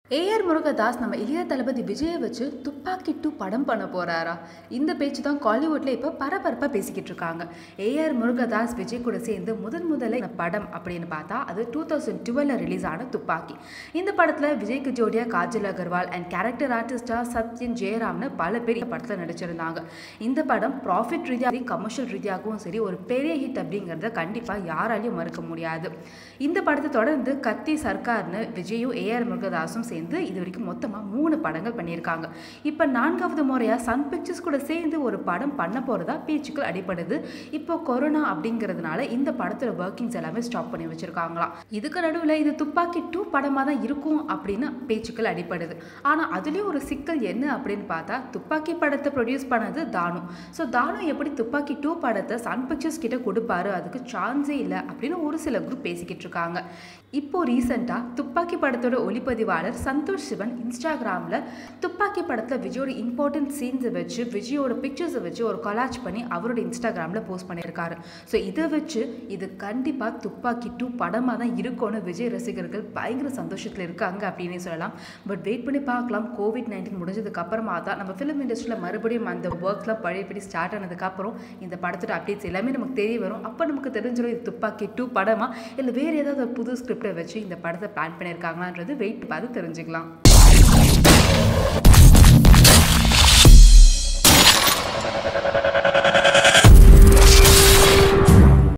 AR Murugadoss நம்ம இளைய தளபதி விஜயை வச்சு துப்பாக்கி டூ படம் பண்ண போறாரா இந்த பேச்சு தான் காலிவுட்ல இப்போ பரபரப்பாக பேசிக்கிட்டு இருக்காங்க ஏஆர் முருகதாஸ் விஜய் கூட சேர்ந்து முதன் முதல்ல இந்த படம் அப்படின்னு பார்த்தா அது டூ தௌசண்ட் டுவெல்ல ரிலீஸ் ஆன துப்பாக்கி இந்த படத்தில் விஜய்க்கு ஜோடியா காஜல் அகர்வால் அண்ட் கேரக்டர் ஆர்டிஸ்டா சத்யன் ஜெயராம்னு பல பேர் இந்த படத்தில் நடிச்சிருந்தாங்க இந்த படம் ப்ராஃபிட் ரீதியாக கமர்ஷியல் ரீதியாகவும் சரி ஒரு பெரிய ஹிட் அப்படிங்கிறத கண்டிப்பாக யாராலையும் மறுக்க முடியாது இந்த படத்தை தொடர்ந்து கத்தி சர்க்கார்னு விஜயும் ஏஆர் முருகதாஸும் சேர்ந்து இது வரைக்கும் மொத்தமாக மூணு படங்கள் பண்ணியிருக்காங்க இப்போ நான்காவது முறையாக சன் பிக்சர்ஸ் கூட சேர்ந்து ஒரு படம் பண்ண போகிறதா பேச்சுக்கள் அடிப்படுது இப்போ கொரோனா அப்படிங்கிறதுனால இந்த படத்தோட ஒர்க்கிங்ஸ் எல்லாமே ஸ்டாப் பண்ணி வச்சிருக்காங்களாம் இதுக்கு நடுவில் இது துப்பாக்கி டூ படமாக தான் இருக்கும் அப்படின்னு பேச்சுக்கள் அடிப்படுது ஆனால் அதுலேயும் ஒரு சிக்கல் என்ன அப்படின்னு பார்த்தா துப்பாக்கி படத்தை ப்ரொடியூஸ் பண்ணது தானு ஸோ தானு எப்படி துப்பாக்கி டூ படத்தை சன் பிக்சர்ஸ் கிட்ட கொடுப்பாரு அதுக்கு சான்ஸே இல்லை அப்படின்னு ஒரு சில குரூப் பேசிக்கிட்டு இருக்காங்க இப்போ ரீசெண்டாக துப்பாக்கி படத்தோட ஒளிப்பதிவாளர் சந்தோஷ் சிவன் இன்ஸ்டாகிராமில் துப்பாக்கி படத்தில் விஜயோட இம்பார்ட்டன்ட் சீன்ஸை வச்சு விஜயோட பிக்சர்ஸை வச்சு ஒரு கொலாச் பண்ணி அவரோட இன்ஸ்டாகிராமில் போஸ்ட் பண்ணியிருக்காரு ஸோ இதை வச்சு இது கண்டிப்பாக துப்பாக்கி டூ படமாக தான் இருக்கும்னு விஜய் ரசிகர்கள் பயங்கர சந்தோஷத்தில் இருக்காங்க அப்படின்னு சொல்லலாம் பட் வெயிட் பண்ணி பார்க்கலாம் கோவிட் நைன்டீன் முடிஞ்சதுக்கு அப்புறமா தான் நம்ம ஃபிலிம் இண்டஸ்ட்ரியில் மறுபடியும் அந்த ஒர்க்லாம் பழையபடி ஸ்டார்ட் ஆனதுக்கப்புறம் இந்த படத்தோட அப்டேட்ஸ் எல்லாமே நமக்கு தெரிய வரும் அப்போ நமக்கு தெரிஞ்சிடும் இது துப்பாக்கி டூ படமா இல்லை வேறு ஏதாவது ஒரு புது ஸ்கிரிப்டை வச்சு இந்த படத்தை பிளான் பண்ணியிருக்காங்களான்றது வெயிட் பார்த்து தெரிஞ்சுக்கலாம்